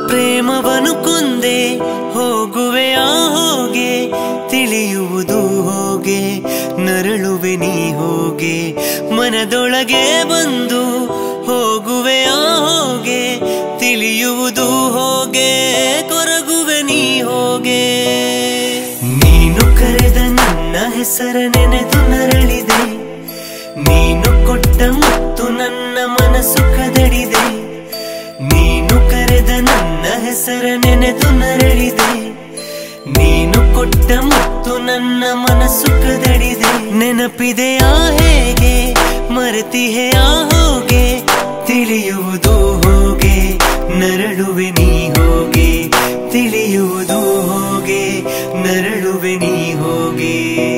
ಪ್ರೇಮವನು ಕೊಂದೆ ಹೋಗುವೆಯಾ ಹೋಗೆ ತಿಳಿಯುವುದು ಹೋಗೆ ನರಳುವೆ ನೀ ಹೋಗೆ ಮನದೊಳಗೆ ಬಂದು ಹೋಗುವೆಯಾ ಹೋಗೆ ತಿಳಿಯುವುದು ಹೋಗೆ ಕೊರಗುವೆ ನೀ ಹೋಗೆ ನೀನು ಕರೆದ ನನ್ನ ಹೆಸರ ನೆನೆದು ನರಳಿದೆ ನೀನು ಕೊಟ್ಟ ಮತ್ತು ನನ್ನ ಮನಸ್ಸು ಕದಡಿದೆ ನೀನು ಕರೆದ ನನ್ನ ಹೆಸರ ನೆನೆದು ನರಳಿದೆ ನೀನು ಕೊಟ್ಟ ಮತ್ತು ನನ್ನ ಮನಸ್ಸು ಕದಡಿದೆ ನೆನಪಿದೆಯಾ ಹೇಗೆ ಮರೆತಿಹೆಯಾ ಹೋಗೆ ತಿಳಿಯುವುದು ಹೋಗೆ ನರಳುವೆ ನೀ ಹೋಗೆ ತಿಳಿಯುವುದು ಹೋಗೆ ನರಳುವೆ ನೀ ಹೋಗೆ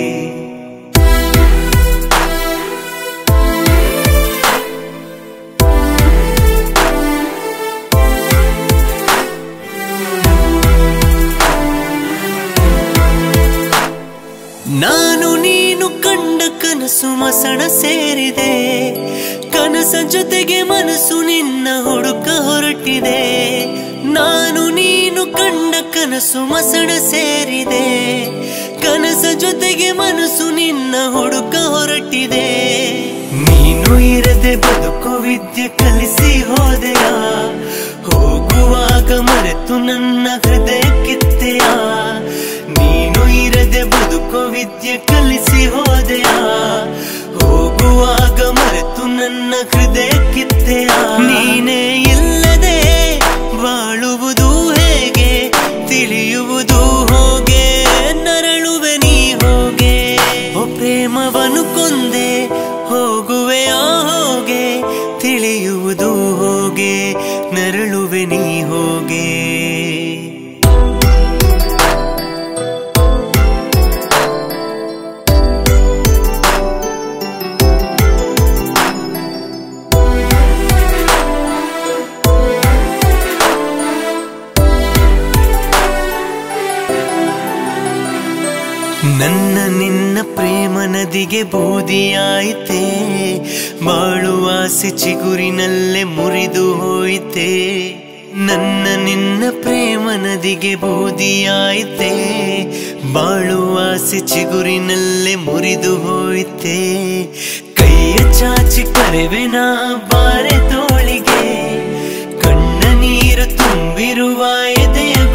ನಾನು ನೀನು ಕಂಡ ಕನಸು ಮಸಣ ಸೇರಿದೆ ಕನಸ ಜೊತೆಗೆ ಮನಸ್ಸು ನಿನ್ನ ಹುಡುಕ ಹೊರಟಿದೆ ನಾನು ನೀನು ಕಂಡ ಕನಸು ಮಸಣ ಸೇರಿದೆ ಕನಸ ಜೊತೆಗೆ ಮನಸ್ಸು ನಿನ್ನ ಹುಡುಕ ಹೊರಟಿದೆ ನೀನು ಇರದೆ ಬದುಕು ವಿದ್ಯೆ ಕಲಿಸಿ ಹೋದೆಯ ಹೋಗುವಾಗ ಮರೆತು ನನ್ನ ಹೃದಯ ಕಿತ್ತೆಯ ನೀನು ಇರದೆ ಬದುಕು ವಿದ್ಯೆ ಕಲಿಸಿ ಹೋದೆಯ ಹೋಗುವಾಗ ಮರೆತು ನನ್ನ ಹೃದಯ ಕಿತ್ತೆಯ ನೀನೇ ಇಲ್ಲದೆ ಬಾಳುವುದು ಹೇಗೆ ತಿಳಿಯುವುದು ಹೋಗೆ ನರಳುವೆ ನೀ ಹೋಗೆ ಓ ಪ್ರೇಮವನು ಕೊಂದೆ ಹೋಗುವೆಯಾ ಹೋಗೆ ತಿಳಿಯುವುದು ಹೋಗೆ ನರಳುವೆ ನೀ ಹೋಗೆ ನನ್ನ ನಿನ್ನ ಪ್ರೇಮ ನದಿಗೆ ಬೂದಿಯಾಯಿತೆ ಬಾಳುವ ಆಸೆ ಚಿಗುರಿನಲ್ಲೇ ಮುರಿದು ಹೋಯಿತೆ ನನ್ನ ನಿನ್ನ ಪ್ರೇಮ ನದಿಗೆ ಬೂದಿಯಾಯಿತೆ ಬಾಳುವ ಆಸೆ ಚಿಗುರಿನಲ್ಲೇ ಮುರಿದು ಹೋಯಿತೆ ಕೈಯ ಚಾಚಿ ಕರೆವೆನ ಬಾರೆ ತೋಳಿಗೆ ಕಣ್ಣ ನೀರು ತುಂಬಿರುವ ಎದೆಯ